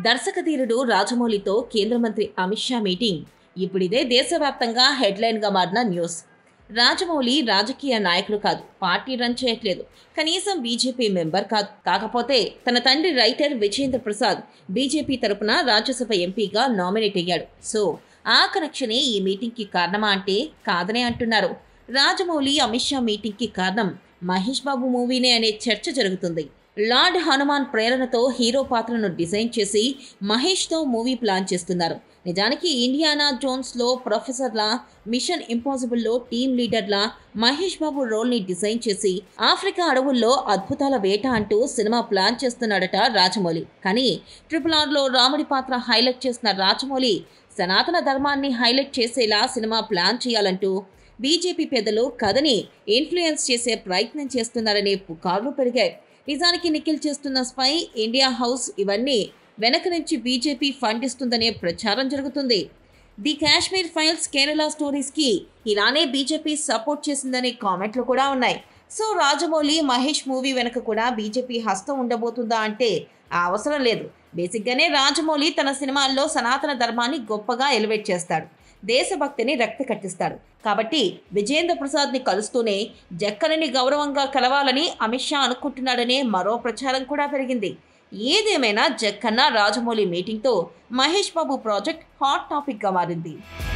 దర్శకధీరుడు రాజమౌళితో కేంద్ర మంత్రి అమిత్ షా మీటింగ్ ఇప్పుడిదే దేశవ్యాప్తంగా హెడ్లైన్గా మారిన న్యూస్ రాజమౌళి రాజకీయ నాయకుడు కాదు పార్టీ రన్ చేయట్లేదు కనీసం బీజేపీ మెంబర్ కాదు కాకపోతే తన తండ్రి రైటర్ విజేంద్ర ప్రసాద్ బీజేపీ తరపున రాజ్యసభ ఎంపీగా నామినేట్ అయ్యాడు సో ఆ కనెక్షనే ఈ మీటింగ్కి కారణమా అంటే కాదనే అంటున్నారు రాజమౌళి అమిత్ షా మీటింగ్కి కారణం మహేష్ బాబు మూవీనే అనే చర్చ జరుగుతుంది లార్డ్ హనుమాన్ ప్రేరణతో హీరో పాత్రను డిజైన్ చేసి మహేష్తో మూవీ ప్లాన్ చేస్తున్నారు నిజానికి ఇండియానా జోన్స్లో ప్రొఫెసర్లా మిషన్ ఇంపాసిబుల్లో టీమ్ లీడర్లా మహేష్ బాబు రోల్ని డిజైన్ చేసి ఆఫ్రికా అడవుల్లో అద్భుతాల వేట అంటూ సినిమా ప్లాన్ చేస్తున్నాడట రాజమౌళి కానీ ట్రిపుల్ ఆర్లో రాముడి పాత్ర హైలైట్ చేసిన రాజమౌళి సనాతన ధర్మాన్ని హైలైట్ చేసేలా సినిమా ప్లాన్ చేయాలంటూ బీజేపీ పెద్దలు కథని ఇన్ఫ్లుయెన్స్ చేసే ప్రయత్నం చేస్తున్నారనే పుకార్లు పెరిగాయి నిజానికి నిఖిల్ చేస్తున్న స్పై ఇండియా హౌస్ ఇవన్నీ వెనక నుంచి బీజేపీ ఫండ్ ఇస్తుందనే ప్రచారం జరుగుతుంది ది కాశ్మీర్ ఫైల్స్ కేరళ స్టోరీస్కి ఇలానే బీజేపీ సపోర్ట్ చేసిందనే కామెంట్లు కూడా ఉన్నాయి సో రాజమౌళి మహేష్ మూవీ వెనక కూడా బీజేపీ హస్తం ఉండబోతుందా అంటే ఆ అవసరం లేదు బేసిక్గానే రాజమౌళి తన సినిమాల్లో సనాతన ధర్మాన్ని గొప్పగా ఎలివేట్ చేస్తాడు దేశభక్తిని రక్త కట్టిస్తాడు కాబట్టి విజేంద్ర ప్రసాద్ని కలుస్తూనే జక్కనని గౌరవంగా కలవాలని అమిత్ షా అనుకుంటున్నాడనే మరో ప్రచారం కూడా పెరిగింది ఏదేమైనా జక్కన్న రాజమౌళి మీటింగ్తో మహేష్ బాబు ప్రాజెక్ట్ హాట్ టాపిక్గా మారింది